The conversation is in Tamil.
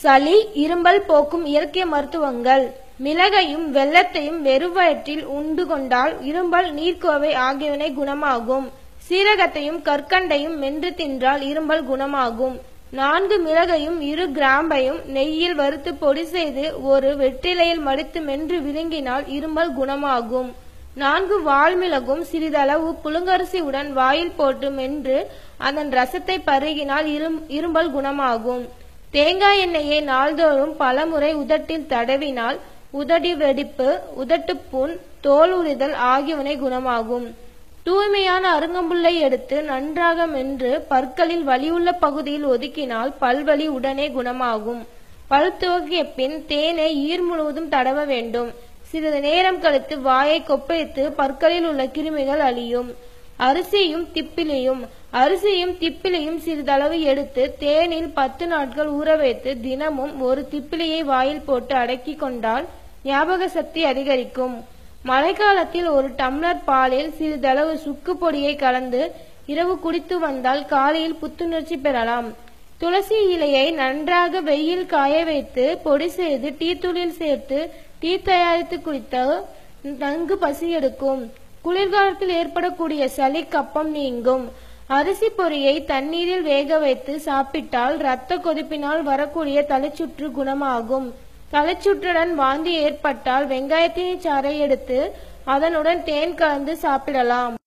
சளி இருமல் போக்கும் இயற்கை மருத்துவங்கள் மிளகையும் வெல்லத்தையும் வெறும் வயிற்றில் உண்டு கொண்டால் இருமல் நீர்க்கோவை ஆகியவனை குணமாகும் சீரகத்தையும் கற்கண்டையும் மென்று தின்றால் இருமல் குணமாகும் நான்கு மிளகையும் இரு கிராம்பையும் நெய்யில் வறுத்து பொடி செய்து ஒரு வெற்றிலையில் மடித்து மென்று விழுங்கினால் இருமல் குணமாகும் நான்கு வால்மிளகும் சிறிதளவு புழுங்கரிசியுடன் வாயில் போட்டு மென்று அதன் ரசத்தை பருகினால் இரும் இருமல் குணமாகும் தேங்காய் எண்ணெயை நாள்தோறும் பலமுறை உதட்டில் தடவினால் உதடி வெடிப்பு உதட்டுப்புண் தோல் உரிதல் ஆகியவனை குணமாகும் தூய்மையான அருங்கம்புல்லை எடுத்து நன்றாக மென்று பற்களில் வலியுள்ள பகுதியில் ஒதுக்கினால் பல்வலி உடனே குணமாகும் பல் துவக்கிய பின் தேனை ஈர் முழுவதும் தடவ வேண்டும் சிறிது நேரம் கழித்து வாயை கொப்பளித்து பற்களில் உள்ள கிருமிகள் அழியும் அரிசியும் திப்பிலியும் அரிசியும் திப்பிலியும் சிறிதளவு எடுத்து தேனில் பத்து நாட்கள் ஊற வைத்து தினமும் ஒரு திப்பிலியை வாயில் போட்டு அடக்கி கொண்டால் ஞாபக சக்தி அதிகரிக்கும் மழைக்காலத்தில் ஒரு டம்ளர் பாலில் சிறிதளவு சுக்கு பொடியை கலந்து இரவு குடித்து வந்தால் காலையில் புத்துணர்ச்சி பெறலாம் துளசி இலையை நன்றாக வெயில் காய வைத்து பொடி செய்து டீ தூளில் சேர்த்து டீ தயாரித்து குடித்தால் நன்கு பசி எடுக்கும் குளிர்காலத்தில் ஏற்படக்கூடிய சளி கப்பம் நீங்கும் அரிசி பொரியை தண்ணீரில் வேக வைத்து சாப்பிட்டால் இரத்த கொதிப்பினால் வரக்கூடிய தலைச்சுற்று குணமாகும் தலைச்சுற்றுடன் வாந்தி ஏற்பட்டால் வெங்காயத்தின் சாறை எடுத்து அதனுடன் தேன் கலந்து சாப்பிடலாம்